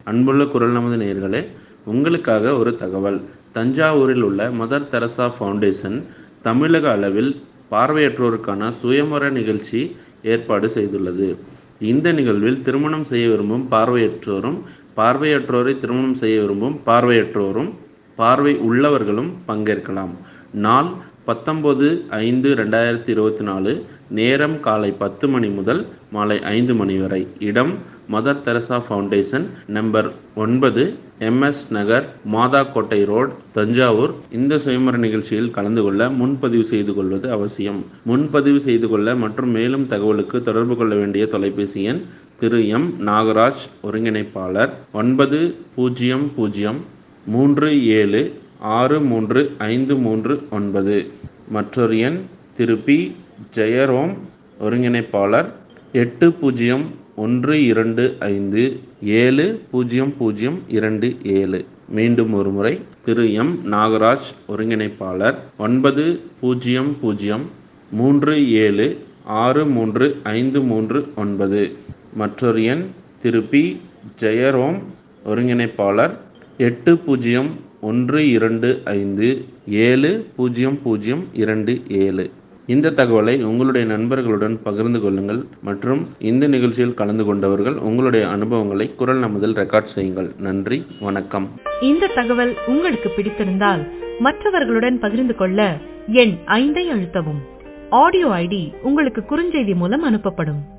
அன்புள்ள குரல் நமது நேயர்களே உங்களுக்காக ஒரு தகவல் தஞ்சாவூரில் உள்ள மதர் தெரசா ஃபவுண்டேஷன் தமிழக அளவில் பார்வையற்றோருக்கான சுயமர நிகழ்ச்சி ஏற்பாடு செய்துள்ளது இந்த நிகழ்வில் திருமணம் செய்ய விரும்பும் பார்வையற்றோரும் பார்வையற்றோரை திருமணம் செய்ய விரும்பும் பார்வையற்றோரும் பார்வை உள்ளவர்களும் பங்கேற்கலாம் நாள் பத்தொம்பது ஐந்து ரெண்டாயிரத்தி இருபத்தி நாலு நேரம் காலை பத்து மணி முதல் மாலை ஐந்து மணி வரை இடம் மதர் தெரசா ஃபவுண்டேஷன் நம்பர் ஒன்பது எம்எஸ் நகர் மாதாக்கோட்டை ரோட் தஞ்சாவூர் இந்த சுயமர நிகழ்ச்சியில் கலந்து கொள்ள முன்பதிவு செய்து கொள்வது அவசியம் முன்பதிவு செய்து கொள்ள மற்றும் மேலும் தகவலுக்கு தொடர்பு கொள்ள வேண்டிய தொலைபேசி எண் திரு எம் நாகராஜ் ஒருங்கிணைப்பாளர் ஒன்பது பூஜ்ஜியம் பூஜ்ஜியம் மூன்று ஏழு ஆறு மூன்று ஐந்து மூன்று ஒன்பது மற்றொரு எண் திரு பி ஜெயரோம் ஒருங்கிணைப்பாளர் எட்டு பூஜ்ஜியம் ஒன்று இரண்டு ஐந்து ஏழு பூஜ்ஜியம் பூஜ்ஜியம் இரண்டு ஏழு மீண்டும் ஒரு முறை திரு எம் நாகராஜ் ஒருங்கிணைப்பாளர் ஒன்பது பூஜ்ஜியம் பூஜ்ஜியம் மூன்று ஏழு ஆறு மூன்று ஐந்து மூன்று ஒன்பது மற்றொரு எண் திரு பி ஜெயரோம் ஒருங்கிணைப்பாளர் எட்டு பூஜ்ஜியம் ஒன்று இரண்டு ஐந்து ஏழு பூஜ்ஜியம் பூஜ்ஜியம் இரண்டு ஏழு இந்த தகவலை உங்களுடைய நண்பர்களுடன் பகிர்ந்து கொள்ளுங்கள் மற்றும் இந்த நிகழ்ச்சியில் கலந்து கொண்டவர்கள் உங்களுடைய அனுபவங்களை குரல் நமதில் ரெக்கார்ட் செய்யுங்கள் நன்றி வணக்கம் இந்த தகவல் உங்களுக்கு பிடித்திருந்தால் மற்றவர்களுடன் பகிர்ந்து கொள்ள எண் ஐந்தை அழுத்தவும் ஆடியோ ஐடி உங்களுக்கு குறுஞ்செய்தி மூலம் அனுப்பப்படும்